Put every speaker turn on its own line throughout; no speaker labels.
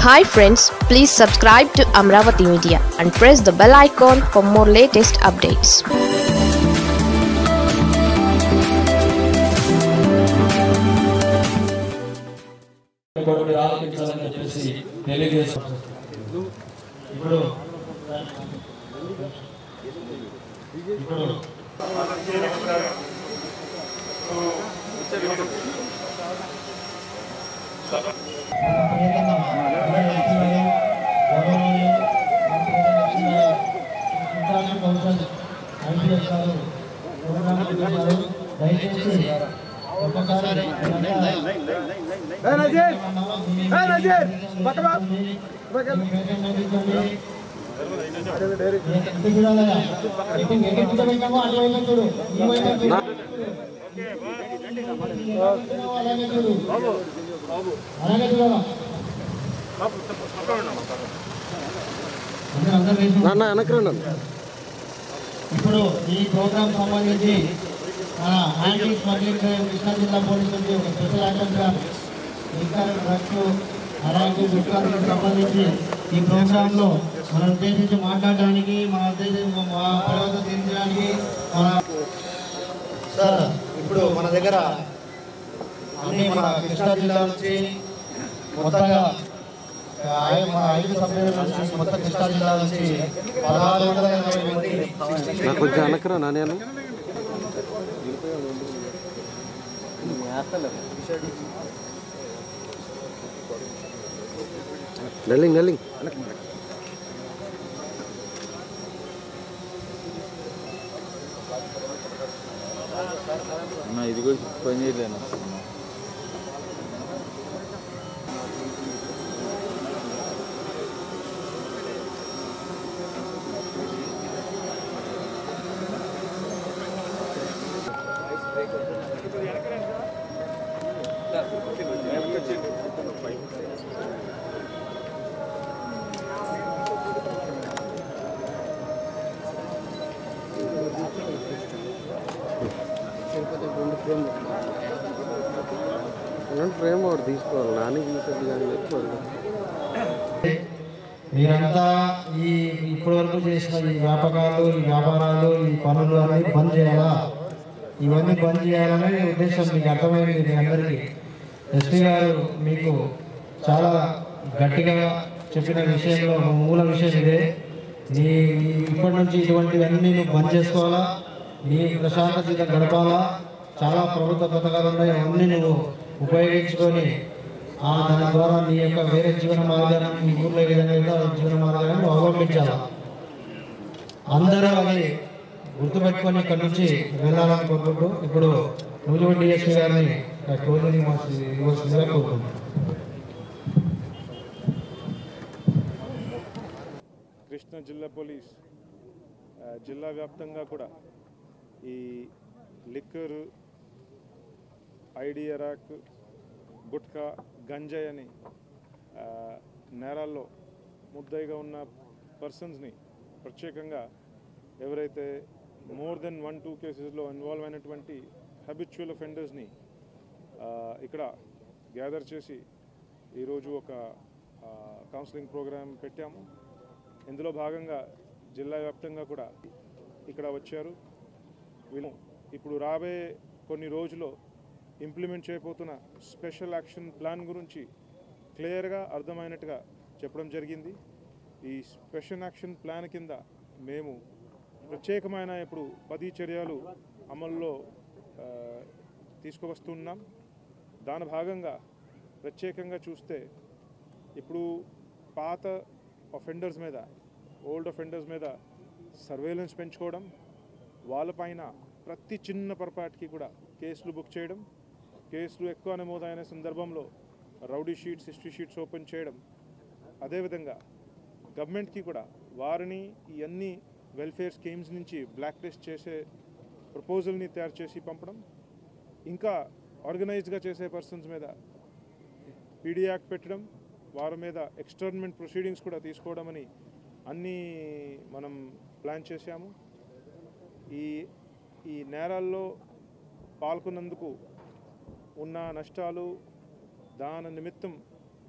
Hi friends please subscribe to Amaravati media and press the bell icon for more latest updates
ఇంకొకటి ఆలోచించాలని చెప్పేసి తెలియజేస్తాం ఇప్పుడు ఇప్పుడు దయచేసి ఒకసారి
నాన్న వెనకరండి
ఇప్పుడు ఈ ప్రోగ్రామ్ సంబంధించి మన యాంటీ స్మగ్లింగ్ కృష్ణా జిల్లా పోలీసు నుంచి ఒక special action plan liquor drugs అలాగే గుట్కాలకు సంబంధించి ఈ ప్రోగ్రామ్ లో మనం ఉద్దేశించి మాట్లాడడానికి మన ఉద్దేశం మా ప్రవర్తన తీర్చడానికి మన సార్ ఇప్పుడు మన దగ్గర అన్ని మన కృష్ణా జిల్లా నుంచి మొత్తంగా ఐ- మన ఐదు సభ్యుల నుంచి మొత్తం కృష్ణా జిల్లా నుంచి పదహారు వందల ఎనభై మంది
నాకు కొంచెం వెనకరా నాన్న నల్లింగ్ నల్లింగ్
అన్న ఇది కూడా పని చేయలేను
ఫ్రేమ్ ఒకటి తీసుకోవాలి నాని తీసేది కానీ ఎక్కువ
మీరంతా ఈ ఇప్పటి వరకు చేసిన ఈ వ్యాపకాలు ఈ వ్యాపారాలు ఈ పనులు అన్ని బంద్ చేయాలా ఇవన్నీ బంద్ చేయాలనే ఉద్దేశం మీకు అర్థమైంది మీ అందరికీ ఎస్పీ గారు మీకు చాలా గట్టిగా చెప్పిన విషయంలో మూల విషయం ఇదే నీ ఈ- ఇప్పటి నుంచి ఇటువంటివన్నీ నువ్వు బంద్ చేసుకోవాలా నీ ప్రశాంత జీవితం గడపాలా చాలా ప్రభుత్వ పథకాలు ఉన్నాయి అవన్నీ నువ్వు ఉపయోగించుకొని ఆ దాని ద్వారా నీ యొక్క వేరే జీవన మార్గాన్ని మీ ఊర్లో ఏ విధంగా ఉందో ఆ జీవన మార్గాన్ని నువ్వు అవలంబించాలి అందరూ అది గుర్తుపెట్టుకొని ఇక్కడ నుంచి వెళ్ళాలని కోరుకుంటూ ఇప్పుడు నూజివీడు డిఎస్పీ గారిని క్లోజింగ్ ఇవ్వాల్సిందిగా కోరుకుంటున్నాను
కృష్ణా జిల్లా పోలీస్ ఆ, జిల్లా వ్యాప్తంగా కూడా ఈ లిక్కర్ ఐడి అరాక్ గుట్కా గంజాయి అని ఆ, నేరాల్లో ముద్దాయిగా ఉన్న పర్సన్స్ని ప్రత్యేకంగా ఎవరైతే మోర్ దెన్ వన్ టూ కేసెస్లో ఇన్వాల్వ్ అయినటువంటి హ్యాబిచువల్ అఫెండర్స్ని ఇక్కడ గ్యాదర్ చేసి ఈరోజు ఒక కౌన్సిలింగ్ ప్రోగ్రామ్ పెట్టాము ఇందులో భాగంగా జిల్లా వ్యాప్తంగా కూడా ఇక్కడ వచ్చారు వీళ్ళు ఇప్పుడు రాబోయే కొన్ని రోజుల్లో ఇంప్లిమెంట్ చేయబోతున్న స్పెషల్ యాక్షన్ ప్లాన్ గురించి క్లియర్గా అర్థమైనట్టుగా చెప్పడం జరిగింది ఈ స్పెషల్ యాక్షన్ ప్లాన్ కింద మేము ప్రత్యేకమైన ఇప్పుడు పది చర్యలు అమల్లో ఆ, తీసుకువస్తున్నాం దాని భాగంగా ప్రత్యేకంగా చూస్తే ఇప్పుడు పాత అఫెండర్స్ మీద ఓల్డ్ అఫెండర్స్ మీద సర్వేలెన్స్ పెంచుకోవడం వాళ్ళపైన ప్రతి చిన్న పొరపాటుకి కూడా కేసులు బుక్ చేయడం కేసులు ఎక్కువ నమోదైన సందర్భంలో rowdy sheets history sheets open చేయడం అదేవిధంగా గవర్నమెంట్కి కూడా వారిని ఈ అన్ని వెల్ఫేర్ స్కీమ్స్ నుంచి బ్లాక్ లిస్ట్ చేసే ప్రపోజల్ని తయారు చేసి పంపడం ఇంకా ఆర్గనైజ్గా చేసే పర్సన్స్ మీద పీడీ యాక్ట్ పెట్టడం వారి మీద ఎక్స్టర్న్మెంట్ ప్రొసీడింగ్స్ కూడా తీసుకోవడం అని అన్నీ మనం ప్లాన్ చేశాము ఈ ఈ నేరాల్లో పాల్గొన్నందుకు ఉన్న నష్టాలు దాని నిమిత్తం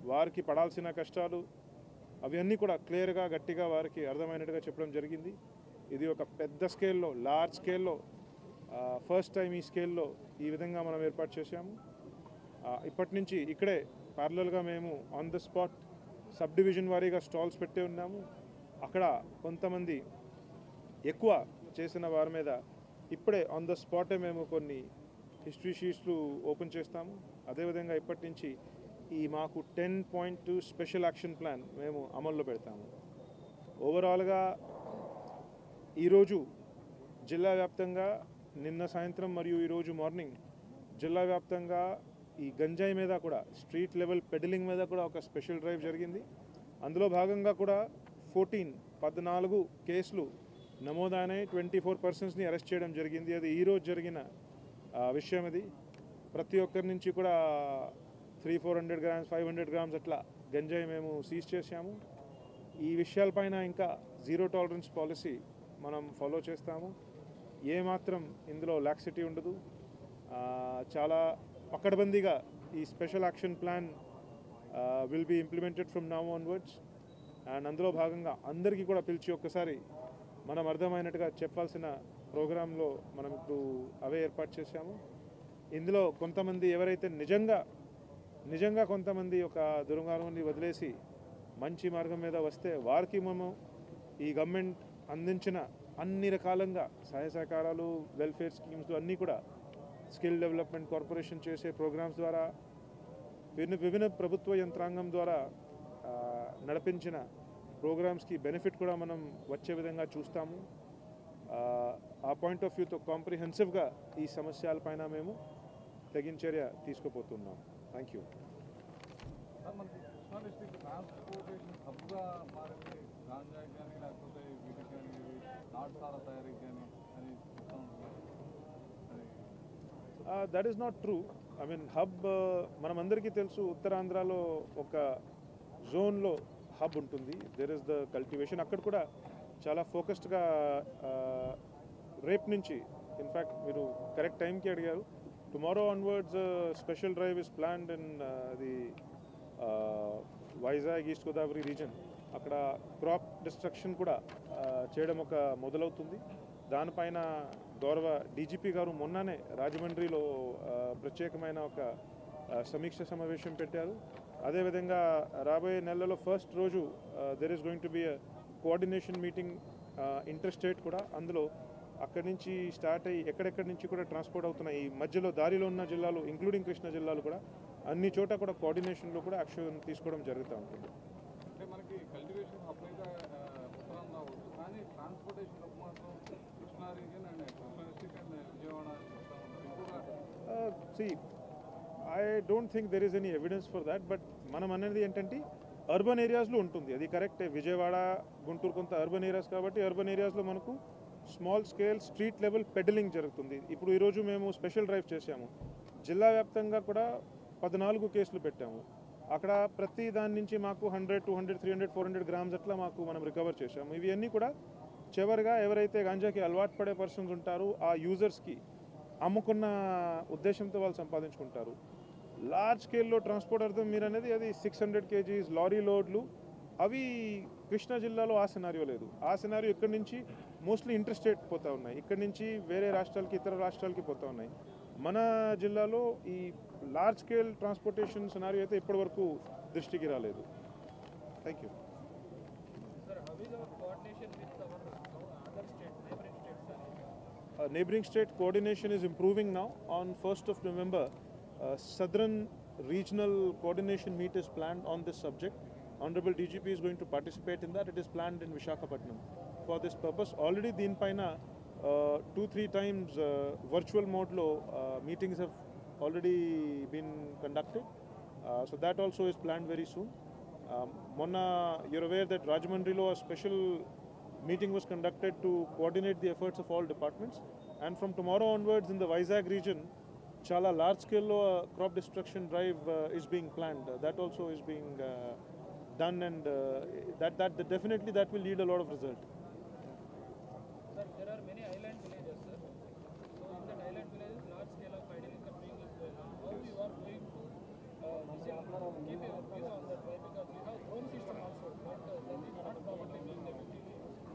వారికి పడాల్సిన కష్టాలు అవన్నీ కూడా క్లియర్గా గట్టిగా వారికి అర్థమైనట్టుగా చెప్పడం జరిగింది ఇది ఒక పెద్ద స్కేల్లో లార్జ్ స్కేల్లో ఫస్ట్ టైం ఈ స్కేల్లో ఈ విధంగా మనం ఏర్పాటు చేశాము ఆ, ఇప్పటి నుంచి ఇక్కడే ప్యారలల్గా మేము on the spot subdivision వారీగా స్టాల్స్ పెట్టే ఉన్నాము అక్కడ కొంతమంది ఎక్కువ చేసిన వారి మీద ఇప్పుడే ఆన్ ద స్పాటే మేము కొన్ని హిస్టరీ షీట్స్లు ఓపెన్ చేస్తాము అదేవిధంగా ఇప్పటి నుంచి ఈ మాకు ten point two special action plan మేము అమల్లో పెడతాము ఓవరాల్గా ఈరోజు జిల్లా వ్యాప్తంగా నిన్న సాయంత్రం మరియు ఈరోజు మార్నింగ్ జిల్లా వ్యాప్తంగా ఈ గంజాయి మీద కూడా స్ట్రీట్ లెవెల్ పెడలింగ్ మీద కూడా ఒక స్పెషల్ డ్రైవ్ జరిగింది అందులో భాగంగా కూడా ఫోర్టీన్ పద్నాలుగు కేసులు నమోదైనాయి ట్వంటీ ఫోర్ పర్సన్స్ని అరెస్ట్ చేయడం జరిగింది అది ఈరోజు జరిగిన ఆ, విషయం ఇది ప్రతి ఒక్కరి నుంచి కూడా three four hundred grams five hundred grams అట్లా గంజాయి మేము సీజ్ చేశాము ఈ విషయాలపైన ఇంకా జీరో టాలరెన్స్ పాలసీ మనం ఫాలో చేస్తాము ఏమాత్రం ఇందులో లాక్సిటీ ఉండదు ఆ, చాలా పకడ్బందీగా ఈ special action plan will be implemented from now onwards and అందులో భాగంగా అందరికీ కూడా పిలిచి ఒక్కసారి మనం అర్థమైనట్టుగా చెప్పాల్సిన ప్రోగ్రాంలో మనం ఇప్పుడు అవే ఏర్పాటు చేశాము ఇందులో కొంతమంది ఎవరైతే నిజంగా నిజంగా కొంతమంది ఒక దుర్మార్గాన్ని వదిలేసి మంచి మార్గం మీద వస్తే వారికి మేము ఈ గవర్నమెంట్ అందించిన అన్ని రకాలంగా సహాయ సహకారాలు వెల్ఫేర్ స్కీమ్స్ అన్నీ కూడా స్కిల్ డెవలప్మెంట్ కార్పొరేషన్ చేసే ప్రోగ్రామ్స్ ద్వారా విభిన్న విభిన్న ప్రభుత్వ యంత్రాంగం ద్వారా ఆ, నడిపించిన ప్రోగ్రామ్స్కి బెనిఫిట్ కూడా మనం వచ్చే విధంగా చూస్తాము ఆ, ఆ పాయింట్ ఆఫ్ వ్యూతో కాంప్రిహెన్సివ్గా ఈ సమస్యలపైన మేము తగిన చర్య తీసుకుపోతున్నాం థ్యాంక్ యూ
సార్ మనకి కృష్ణా డిస్ట్రిక్ట్ ట్రాన్స్పోర్టేషన్ హబ్గా మారింది గాంజాకి కానీ లేకపోతే వీటికి కానీ నాటు సారా తయారీకి కానీ అని చెప్తా ఉంటున్నారు అది
that is not true I mean hub మనం అందరికీ తెలుసు ఉత్తరాంధ్రలో ఒక జోన్లో హబ్ ఉంటుంది దెర్ ఇస్ ద కల్టివేషన్ అక్కడ కూడా చాలా ఫోకస్డ్గా రేపు నుంచి ఇన్ఫ్యాక్ట్ మీరు కరెక్ట్ టైంకి అడిగారు tomorrow onwards special drive is planned in the Vizag East Godavari region అక్కడ క్రాప్ డిస్ట్రక్షన్ కూడా ఆ, చేయడం ఒక మొదలవుతుంది దానిపైన గౌరవ డీజీపీ గారు మొన్ననే రాజమండ్రిలో ఆ, ప్రత్యేకమైన ఒక ఆ, సమీక్ష సమావేశం పెట్టారు అదేవిధంగా రాబోయే నెలలో ఫస్ట్ రోజు there is going to be coordination meeting inter state కూడా అందులో అక్కడి నుంచి స్టార్ట్ అయ్యి ఎక్కడెక్కడి నుంచి కూడా ట్రాన్స్పోర్ట్ అవుతున్న ఈ మధ్యలో దారిలో ఉన్న జిల్లాలు ఇంక్లూడింగ్ కృష్ణా జిల్లాలు కూడా అన్ని చోట కూడా కోఆర్డినేషన్లో కూడా యాక్షన్ తీసుకోవడం జరుగుతూ ఉంటుంది
అంటే మనకి కల్టివేషన్ హబ్ అయితే ఆ, ఉత్తరాంధ్ర అవ్వచ్చు కానీ ట్రాన్స్పోర్టేషన్ హబ్ మాత్రం Krishna region and Krishna district and Vijayawada అని చెప్తా ఉంటారు ఎక్కువగా
see I don't think there is any evidence for that but మనం అనేది ఏంటంటే అర్బన్ ఏరియాస్లో ఉంటుంది అది కరెక్టే విజయవాడ గుంటూరు కొంత అర్బన్ ఏరియాస్ కాబట్టి అర్బన్ ఏరియాస్లో మనకు small scale street level peddling జరుగుతుంది ఇప్పుడు ఈరోజు మేము స్పెషల్ డ్రైవ్ చేశాము జిల్లా వ్యాప్తంగా కూడా పద్నాలుగు కేసులు పెట్టాము అక్కడ ప్రతి దాని నుంచి మాకు hundred two hundred three hundred four hundred grams అట్లా మాకు మనం రికవర్ చేశాము ఇవి అన్నీ కూడా చివరిగా ఎవరైతే గాంజాకి అలవాటు పడే పర్సన్స్ ఉంటారో ఆ యూజర్స్కి అమ్ముకున్న ఉద్దేశంతో వాళ్ళు సంపాదించుకుంటారు లార్జ్ స్కేల్లో ట్రాన్స్పోర్ట్ అర్థం మీరు అనేది అది సిక్స్ హండ్రెడ్ కేజీస్ లారీ లోడ్లు అవి కృష్ణా జిల్లాలో ఆ సినారియో లేదు ఆ సినారియో ఇక్కడి నుంచి మోస్ట్లీ ఇంటర్ స్టేట్ పోతా ఉన్నాయి ఇక్కడి నుంచి వేరే రాష్ట్రాలకి ఇతర రాష్ట్రాలకి పోతా ఉన్నాయి మన జిల్లాలో ఈ లార్జ్ స్కేల్ ట్రాన్స్పోర్టేషన్ సినారియో అయితే ఇప్పటివరకు దృష్టికి రాలేదు thank you
Sir, how is our coordination with our uh, other states, neighboring states? sir?
uh, neighboring state coordination is improving now. On 1st of November, uh, Southern Regional Coordination Meet is planned on this subject. Honorable DGP is going to participate in that. It is planned in Vishakhapatnam. For this purpose, already Deen Paina, uh, two, three times uh, virtual mode lo, uh, meetings have already been conducted. Uh, so that also is planned very soon. Um, Monna, you're aware that Rajamandrilo, a special meeting was conducted to coordinate the efforts of all departments. And from tomorrow onwards in the Vizag region, Chala large scale uh, crop destruction drive uh, is being planned. Uh, that also is being uh, done and uh, that, that, that definitely that will lead a lot of result.
Sir, there are many island villages, sir. So in that island villages, large scale of idling is being is going on. How you are going to uh, visit, keep your view on that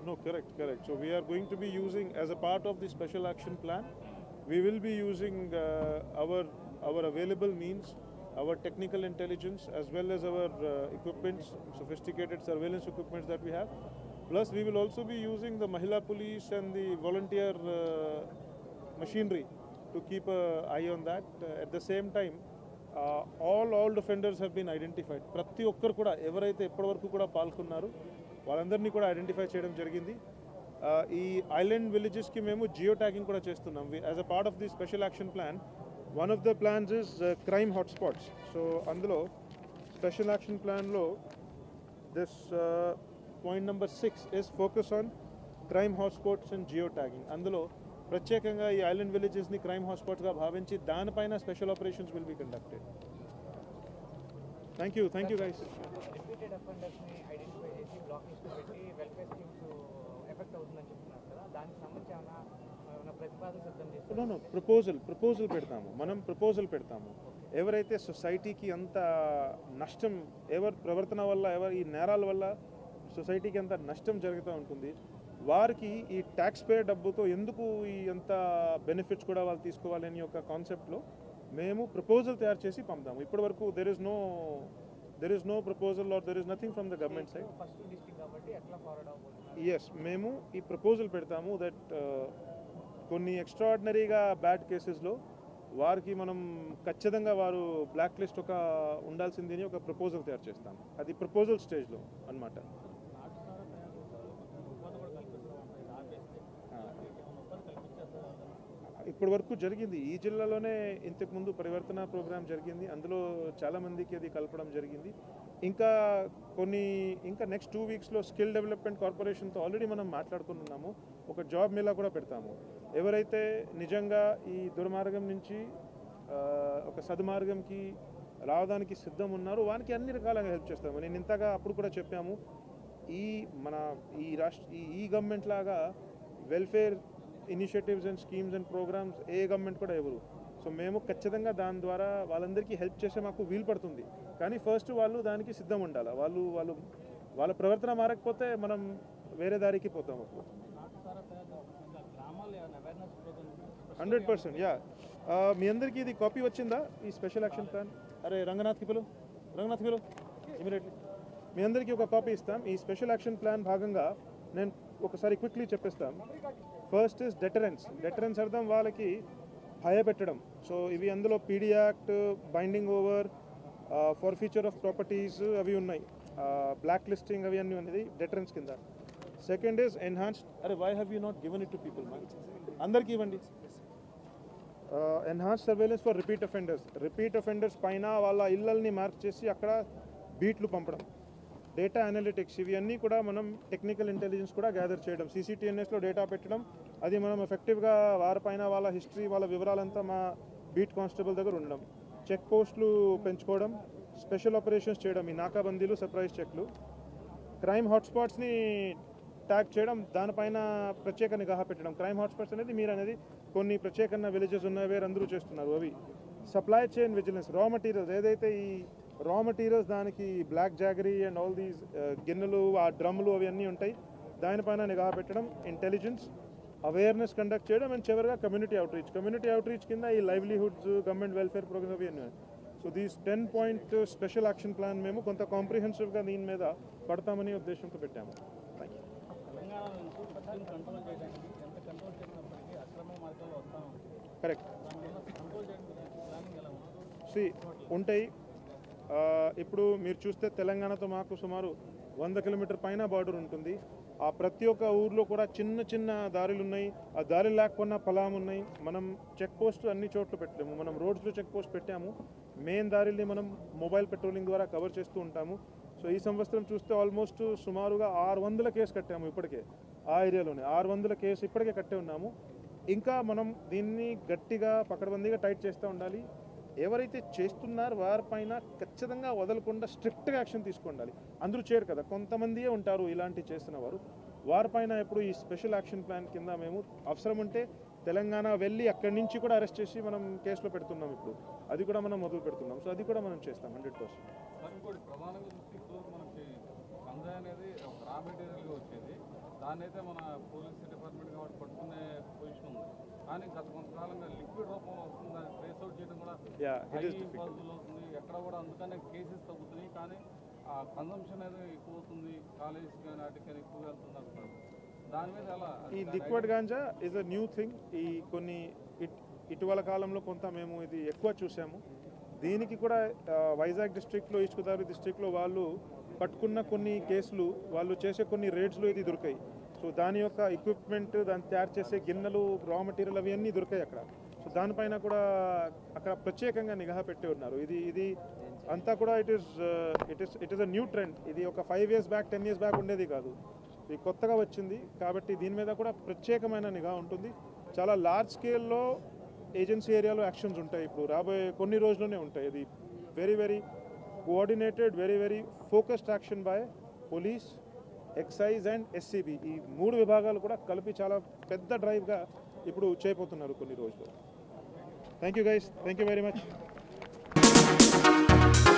No, correct, correct. So we are going to be using, as a part of the special action plan, we will be using uh, our our available means, our technical intelligence, as well as our uh, equipments, sophisticated surveillance equipments that we have. Plus, we will also be using the Mahila police and the volunteer uh, machinery to keep an eye on that. Uh, at the same time, uh, all all offenders have been identified. ప్రతి ఒక్కరు కూడా ఎవరైతే ఇప్పటివరకు కూడా పాల్గొన్నారో వాళ్ళందరినీ కూడా identify చేయడం జరిగింది ఆ, ఈ ఐలాండ్ విలేజెస్కి మేము జియో ట్యాగింగ్ కూడా చేస్తున్నాం as a part of the special action plan one of the plans is crime hotspots so అందులో స్పెషల్ యాక్షన్ ప్లాన్లో this point number six is focus on crime hotspots and geo tagging అందులో ప్రత్యేకంగా ఈ island విలేజెస్ని crime హాట్స్పాట్స్గా భావించి దానిపైన special operations will be conducted thank you thank you guys
repeated అఫెండర్స్ని ఐడెంటిఫై చేసి బ్లాక్ లిస్ట్ పెట్టి వెల్ఫేర్ స్కీమ్స్ ఎఫెక్ట్ అవుతుందని చెప్తున్నారు కదా దానికి సంబంధించి ఏమైనా ఏమైనా ప్రతిపాదన సిద్ధం
నో
చేస్తారు
నో ప్రపోజల్ ప్రపోజల్ పెడతాము మనం ప్రపోజల్ పెడతాము ఎవరైతే సొసైటీకి అంత నష్టం ఎవరి ప్రవర్తన వల్ల ఎవరి ఈ నేరాల వల్ల సొసైటీకి అంత నష్టం జరుగుతూ ఉంటుంది వారికి ఈ ట్యాక్స్ పేర్ డబ్బుతో ఎందుకు ఈ అంత బెనిఫిట్స్ కూడా వాళ్ళు తీసుకోవాలని ఒక కాన్సెప్ట్లో మేము ప్రపోజల్ తయారు చేసి పంపుతాము ఇప్పటి వరకు there is no there is no proposal or there is nothing from the government side
first district కాబట్టి ఎట్లా ఫార్వర్డ్ అవ్వబోతున్నారు
ఎస్ మేము ఈ ప్రపోజల్ పెడతాము దట్ కొన్ని ఎక్స్ట్రాడినరీగా బ్యాడ్ కేసెస్లో వారికి మనం ఖచ్చితంగా వారు బ్లాక్ లిస్ట్ ఒక ఉండాల్సింది అని ఒక ప్రపోజల్ తయారు చేస్తాం అది ప్రపోజల్ స్టేజ్లో అన్నమాట ఇప్పటి వరకు జరిగింది ఈ జిల్లాలోనే ఇంతకుముందు పరివర్తన ప్రోగ్రామ్ జరిగింది అందులో చాలా మందికి అది కలపడం జరిగింది ఇంకా కొన్ని ఇంకా నెక్స్ట్ టూ వీక్స్లో స్కిల్ డెవలప్మెంట్ కార్పొరేషన్తో ఆల్రెడీ మనం మాట్లాడుకున్నాము ఒక జాబ్ మేళా కూడా పెడతాము ఎవరైతే నిజంగా ఈ దుర్మార్గం నుంచి ఆ, ఒక సదుమార్గంకి రావడానికి సిద్ధం ఉన్నారో వానికి అన్ని రకాలుగా హెల్ప్ చేస్తాము నేను ఇంతగా అప్పుడు కూడా చెప్పాము ఈ మన ఈ రాష్ట్ర ఈ ఈ గవర్నమెంట్ లాగా welfare initiatives and schemes and programmes ఏ గవర్నమెంట్ కూడా ఎవరు సో మేము ఖచ్చితంగా దాని ద్వారా వాళ్ళందరికీ హెల్ప్ చేసే మాకు వీలు పడుతుంది కానీ ఫస్ట్ వాళ్ళు దానికి సిద్ధం ఉండాలి వాళ్ళు వాళ్ళు వాళ్ళ ప్రవర్తన మారకపోతే మనం వేరే దారికి పోతాం అప్పుడు
గ్రామాల్లో ఏమైనా awareness programme
hundred percent yeah మీ అందరికీ ఇది కాపీ వచ్చిందా ఈ స్పెషల్ యాక్షన్ ప్లాన్ అరే రంగనాథ్కి పిలు రంగనాథ్ పిలు ఇమీడియట్లీ మీ అందరికీ ఒక కాపీ ఇస్తాం ఈ స్పెషల్ యాక్షన్ ప్లాన్ భాగంగా నేను ఒకసారి క్విక్లీ చెప్పిస్తాం ఫస్ట్ ఇస్ డెటరెన్స్ డెటరెన్స్ అర్థం వాళ్ళకి భయపెట్టడం సో ఇవి అందులో PD act binding over forfeiture of properties అవి ఉన్నాయి బ్లాక్ లిస్టింగ్ అవి అన్నీ ఉన్నది డెటరెన్స్ కింద సెకండ్ ఇస్ ఎన్హాన్స్డ్ అరే why have you not given it to people man అందరికీ ఇవ్వండి enhance surveillance for repeat offenders repeat offenders పైన వాళ్ళ ఇళ్ళని మార్క్ చేసి అక్కడ బీట్లు పంపడం డేటా అనలిటిక్స్ ఇవి అన్నీ కూడా మనం టెక్నికల్ ఇంటెలిజెన్స్ కూడా గ్యాదర్ చేయడం సీసీటీఎన్ఎస్లో డేటా పెట్టడం అది మనం ఎఫెక్టివ్గా వారిపైన వాళ్ళ హిస్టరీ వాళ్ళ వివరాలంతా మా బీట్ కానిస్టేబుల్ దగ్గర ఉండడం చెక్ పోస్టులు పెంచుకోవడం స్పెషల్ ఆపరేషన్స్ చేయడం ఈ నాకాబందీలు సర్ప్రైజ్ చెక్లు క్రైమ్ హాట్స్పాట్స్ని ట్యాగ్ చేయడం దానిపైన ప్రత్యేక నిఘా పెట్టడం క్రైమ్ హాట్స్పాట్స్ అనేది మీరు అనేది కొన్ని ప్రత్యేకమైన విలేజెస్ ఉన్నాయి వేరు అందరూ చేస్తున్నారు అవి supply chain vigilance raw materials ఏదైతే ఈ రా మెటీరియల్స్ దానికి black jaggery and all these గిన్నెలు ఆ డ్రమ్ములు అవి అన్నీ ఉంటాయి దానిపైన నిఘా పెట్టడం ఇంటెలిజెన్స్ అవేర్నెస్ కండక్ట్ చేయడం అండ్ చివరిగా కమ్యూనిటీ అవుట్రీచ్ కమ్యూనిటీ అవుట్రీచ్ కింద ఈ లైవ్లీహుడ్స్ గవర్నమెంట్ వెల్ఫేర్ ప్రోగ్రామ్ అవి అన్నీ ఉన్నాయి. So these ten point special action plan మేము కొంత కాంప్రిహెన్సివ్గా దీని మీద పడతామని ఉద్దేశంతో పెట్టాము థ్యాంక్ యూ
తెలంగాణ నుంచి పశ్చిమ కంట్రోల్ చేయడానికి ఎంత కంట్రోల్ చేసినప్పటికీ అక్రమ మార్గాలు వస్తా ఉంది
కరెక్ట్
దానివల్ల కంట్రోల్ చేయడానికి ప్లానింగ్ ఎలా ఉంది
సి ఉంటాయి ఆ, ఇప్పుడు మీరు చూస్తే తెలంగాణతో మాకు సుమారు వంద కిలోమీటర్ పైన బార్డర్ ఉంటుంది ఆ ప్రతి ఒక్క ఊర్లో కూడా చిన్న చిన్న దారులు ఉన్నాయి ఆ దారి లేకపోయినా పొలం ఉన్నాయి మనం చెక్ పోస్ట్ అన్ని చోట్ల పెట్టలేము మనం రోడ్స్లో చెక్ పోస్ట్ పెట్టాము మెయిన్ దారిని మనం మొబైల్ పెట్రోలింగ్ ద్వారా కవర్ చేస్తూ ఉంటాము సో ఈ సంవత్సరం చూస్తే ఆల్మోస్ట్ సుమారుగా ఆరు వందల కేసు కట్టాము ఇప్పటికే ఆ ఏరియాలోనే ఆరు వందల కేసు ఇప్పటికే కట్టే ఉన్నాము ఇంకా మనం దీన్ని గట్టిగా పకడ్బందీగా టైట్ చేస్తూ ఉండాలి ఎవరైతే చేస్తున్నారో వారిపైన ఖచ్చితంగా వదలకుండా స్ట్రిక్ట్గా యాక్షన్ తీసుకోండాలి అందరూ చేయరు కదా కొంతమందియే ఉంటారు ఇలాంటి చేస్తున్న వారు వారిపైన ఇప్పుడు ఈ స్పెషల్ యాక్షన్ ప్లాన్ కింద మేము అవసరం ఉంటే తెలంగాణ వెళ్ళి అక్కడి నుంచి కూడా అరెస్ట్ చేసి మనం కేసులో పెడుతున్నాం ఇప్పుడు అది కూడా మనం మొదలు పెడుతున్నాం సో అది కూడా మనం చేస్తాం హండ్రెడ్ పర్సెంట్
సార్ ఇంకోటి ప్రధానంగా చూస్తే ఇప్పుడు మనకి గంజాయి అనేది ఒక రా మెటీరియల్గా వచ్చేది దాన్ని అయితే మన పోలీస్ డిపార్ట్మెంట్ కాబట్టి పట్టుకునే పొజిషన్ ఉంది కానీ గత కొంతకాలంగా లిక్విడ్ రూపంలో వస్తుంది దాన్ని ట్రేస్ అవుట్ చేయడం కూడా
Yeah, it
high
is difficult.
Possible అవుతుంది ఎక్కడ కూడా అందుకనే కేసెస్ తగ్గుతున్నాయి కానీ ఆ కన్సంప్షన్ అనేది ఎక్కువ అవుతుంది కాలేజెస్ కానీ వాటికి కానీ ఎక్కువ వెళ్తుంది అంటున్నారు దాని మీద ఎలా
ఈ liquid ganja is a new thing ఈ కొన్ని ఇట్- ఇటీవల కాలంలో కొంత మేము ఇది ఎక్కువ చూసాము దీనికి కూడా ఆ, వైజాగ్ డిస్ట్రిక్ట్లో ఈస్ట్ గోదావరి డిస్ట్రిక్ట్లో వాళ్ళు పట్టుకున్న కొన్ని కేసులు వాళ్ళు చేసే కొన్ని రేట్స్లో ఇది దొరికాయి సో దాని యొక్క ఎక్విప్మెంట్ దాన్ని తయారు చేసే గిన్నెలు రా మెటీరియల్ అవి అన్నీ దొరికాయి అక్కడ సో దానిపైన కూడా అక్కడ ప్రత్యేకంగా నిఘా పెట్టి ఉన్నారు ఇది ఇది అంతా కూడా it is it is it is a new trend ఇది ఒక five years back ten years back ఉండేది కాదు ఇది కొత్తగా వచ్చింది కాబట్టి దీని మీద కూడా ప్రత్యేకమైన నిఘా ఉంటుంది చాలా లార్జ్ స్కేల్లో ఏజెన్సీ ఏరియాలో యాక్షన్స్ ఉంటాయి ఇప్పుడు రాబోయే కొన్ని రోజుల్లోనే ఉంటాయి ఇది very very coordinated very very focused action by police excise and SCB ఈ మూడు విభాగాలు కూడా కలిపి చాలా పెద్ద డ్రైవ్గా ఇప్పుడు చేయబోతున్నారు కొన్ని రోజులు thank you guys thank you very much